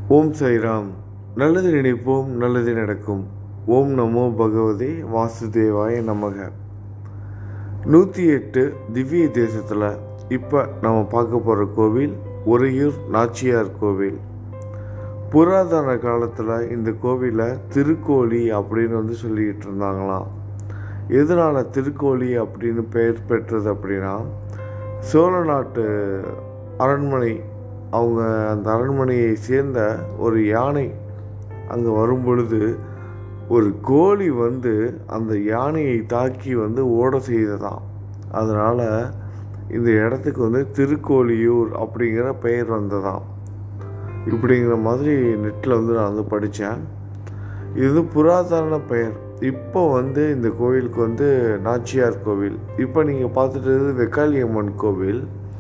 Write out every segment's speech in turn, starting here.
ஓம் சாய்ராம் நல்லது நினைப்போம் நல்லது நடக்கும் ஓம் நமோ பகவதே வாசுதேவாய நமக நூற்றி எட்டு திவ்ய தேசத்தில் இப்போ நம்ம பார்க்க போகிற கோவில் உறையூர் நாச்சியார் கோவில் புராதன காலத்தில் இந்த கோவிலை திருக்கோழி அப்படின்னு வந்து சொல்லிக்கிட்டு இருந்தாங்களாம் எதனால் திருக்கோழி அப்படின்னு பெயர் பெற்றது அப்படின்னா சோழ நாட்டு அரண்மனை அவங்க அந்த அரண்மனையை சேர்ந்த ஒரு யானை அங்கே வரும் பொழுது ஒரு கோழி வந்து அந்த யானையை தாக்கி வந்து ஓட செய்ததாம் அதனால் இந்த இடத்துக்கு வந்து திருக்கோழியூர் அப்படிங்கிற பெயர் வந்ததாம் இப்படிங்கிற மாதிரி நெட்டில் வந்து நான் வந்து படித்தேன் இது வந்து புராதன பெயர் இப்போ வந்து இந்த கோவிலுக்கு வந்து நாச்சியார் கோவில் இப்போ நீங்கள் பார்த்துட்டு வெக்காளியம்மன் கோவில்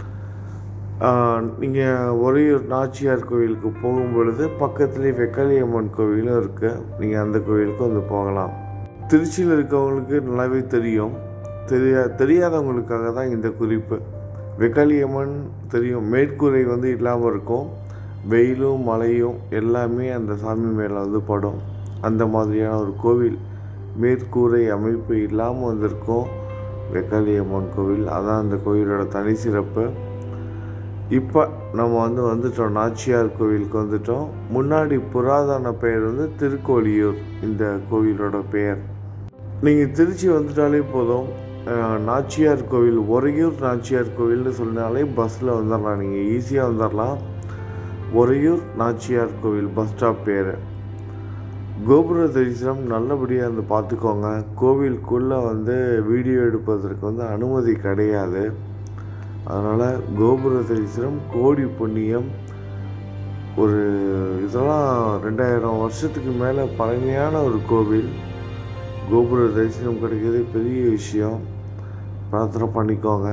நீங்கள் ஒரையூர் நாச்சியார் கோவிலுக்கு போகும் பொழுது பக்கத்துலேயே வெக்காளியம்மன் கோவிலும் இருக்குது நீங்கள் அந்த கோவிலுக்கும் வந்து போகலாம் திருச்சியில் இருக்கவங்களுக்கு நல்லாவே தெரியும் தெரியா தெரியாதவங்களுக்காக தான் இந்த குறிப்பு வெக்காளியம்மன் தெரியும் மேற்கூரை வந்து இல்லாமல் இருக்கும் வெயிலும் மழையும் எல்லாமே அந்த சாமி மேலே வந்து படும் அந்த மாதிரியான ஒரு கோவில் மேற்கூரை அமைப்பு இல்லாமல் வந்திருக்கும் வெக்காளியம்மன் கோவில் அதான் அந்த கோவிலோட தனி சிறப்பு இப்போ நம்ம வந்து வந்துட்டோம் நாச்சியார் கோவிலுக்கு வந்துட்டோம் முன்னாடி புராதன பெயர் வந்து திருக்கோழியூர் இந்த கோவிலோட பெயர் நீங்கள் திருச்சி வந்துட்டாலே போதும் நாச்சியார் கோவில் ஒரையூர் நாச்சியார் கோவில்னு சொன்னாலே பஸ்ஸில் வந்துடலாம் நீங்கள் ஈஸியாக வந்துடலாம் ஒரையூர் நாச்சியார் கோவில் பஸ் ஸ்டாப் பேர் கோபுர தரிசனம் நல்லபடியாக வந்து பார்த்துக்கோங்க கோவிலுக்குள்ளே வந்து வீடியோ எடுப்பதற்கு வந்து அனுமதி கிடையாது அதனால் கோபுர தரிசனம் கோடி புண்ணியம் ஒரு இதெல்லாம் ரெண்டாயிரம் வருஷத்துக்கு மேலே பழமையான ஒரு கோவில் கோபுர தரிசனம் கிடைக்கிறது பெரிய விஷயம் பிரார்த்தனை பண்ணிக்கோங்க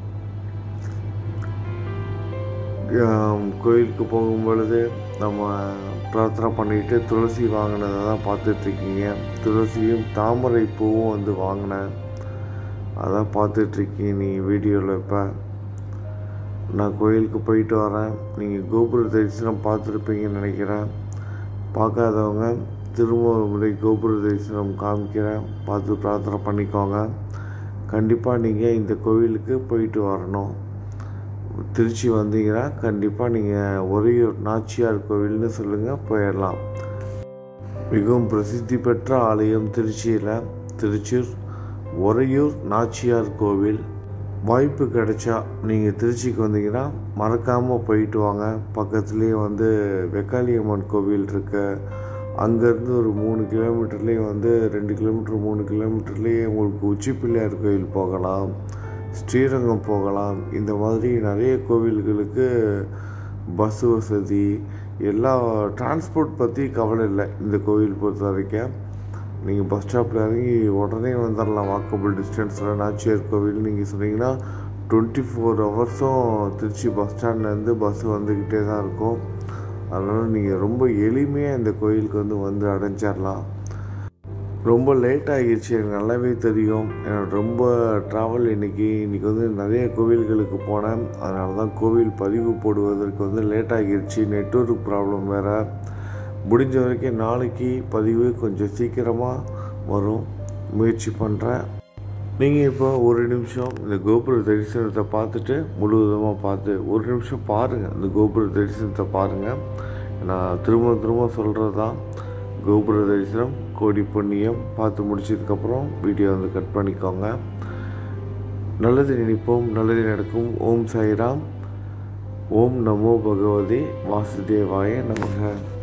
கோயிலுக்கு போகும் பொழுது நம்ம பிரார்த்தனை பண்ணிட்டு துளசி வாங்கினதை தான் பார்த்துட்ருக்கீங்க துளசியும் தாமரை பூவும் வந்து வாங்கினேன் அதான் பார்த்துட்ருக்கீங்க நீ வீடியோவில் இப்போ நான் கோயிலுக்கு போயிட்டு வரேன் நீங்கள் கோபுர தரிசனம் பார்த்துருப்பீங்கன்னு நினைக்கிறேன் பார்க்காதவங்க திரும்ப ஒரு முறை கோபுர தரிசனம் காமிக்கிறேன் பார்த்து பிரார்த்தனை பண்ணிக்கோங்க கண்டிப்பாக நீங்கள் இந்த கோவிலுக்கு போயிட்டு வரணும் திருச்சி வந்தீங்கன்னா கண்டிப்பாக நீங்கள் ஒரையூர் நாச்சியார் கோவில்னு சொல்லுங்கள் போயிடலாம் மிகவும் பிரசித்தி பெற்ற ஆலயம் திருச்சியில் திருச்சூர் ஒரையூர் நாச்சியார் கோவில் வாய்ப்பு கிடைச்சா நீங்கள் திருச்சிக்கு வந்தீங்கன்னா மறக்காமல் போயிட்டு வாங்க பக்கத்துலேயே வந்து வெக்காளியம்மன் கோவில் இருக்கு அங்கேருந்து ஒரு மூணு கிலோமீட்டர்லேயே வந்து ரெண்டு கிலோமீட்டர் மூணு கிலோமீட்டர்லேயே உங்களுக்கு உச்சி பிள்ளையார் கோயில் போகலாம் ஸ்ரீரங்கம் போகலாம் இந்த மாதிரி நிறைய கோவில்களுக்கு பஸ் வசதி எல்லா டிரான்ஸ்போர்ட் பற்றி கவலை இல்லை இந்த கோவில் பொறுத்த வரைக்கும் நீங்கள் பஸ் ஸ்டாப்பில் இறங்கி உடனே வந்துடலாம் வாக்கபிள் டிஸ்டன்ஸில் நாச்சியார் கோவில் நீங்கள் சொன்னீங்கன்னா டுவெண்ட்டி ஃபோர் ஹவர்ஸும் திருச்சி பஸ் ஸ்டாண்ட்லேருந்து பஸ் வந்துக்கிட்டே தான் இருக்கும் அதனால் நீங்கள் ரொம்ப எளிமையாக இந்த கோயிலுக்கு வந்து வந்து அடைஞ்சிடலாம் ரொம்ப லேட் ஆகிடுச்சு எனக்கு நல்லாவே தெரியும் எனக்கு ரொம்ப ட்ராவல் இன்றைக்கி இன்றைக்கி வந்து நிறைய கோவில்களுக்கு போனேன் அதனால தான் கோவில் பதிவு போடுவதற்கு வந்து லேட் ஆகிடுச்சு நெட்ஒர்க் ப்ராப்ளம் வேறு முடிஞ்ச வரைக்கும் நாளைக்கு பதிவு கொஞ்சம் சீக்கிரமாக வரும் முயற்சி பண்ணுறேன் நீங்கள் இப்போ ஒரு நிமிஷம் இந்த கோபுர தரிசனத்தை பார்த்துட்டு முழுவதுமாக பார்த்து ஒரு நிமிஷம் பாருங்கள் இந்த கோபுர தரிசனத்தை பாருங்கள் நான் திரும்ப திரும்ப சொல்கிறது தான் கோபுர தரிசனம் கோடி புண்ணியம் பார்த்து முடிச்சதுக்கப்புறம் வீடியோ வந்து கட் பண்ணிக்கோங்க நல்லது நினைப்போம் நல்லது நடக்கும் ஓம் சாய்ராம் ஓம் நமோ பகவதே வாசுதேவாய நமக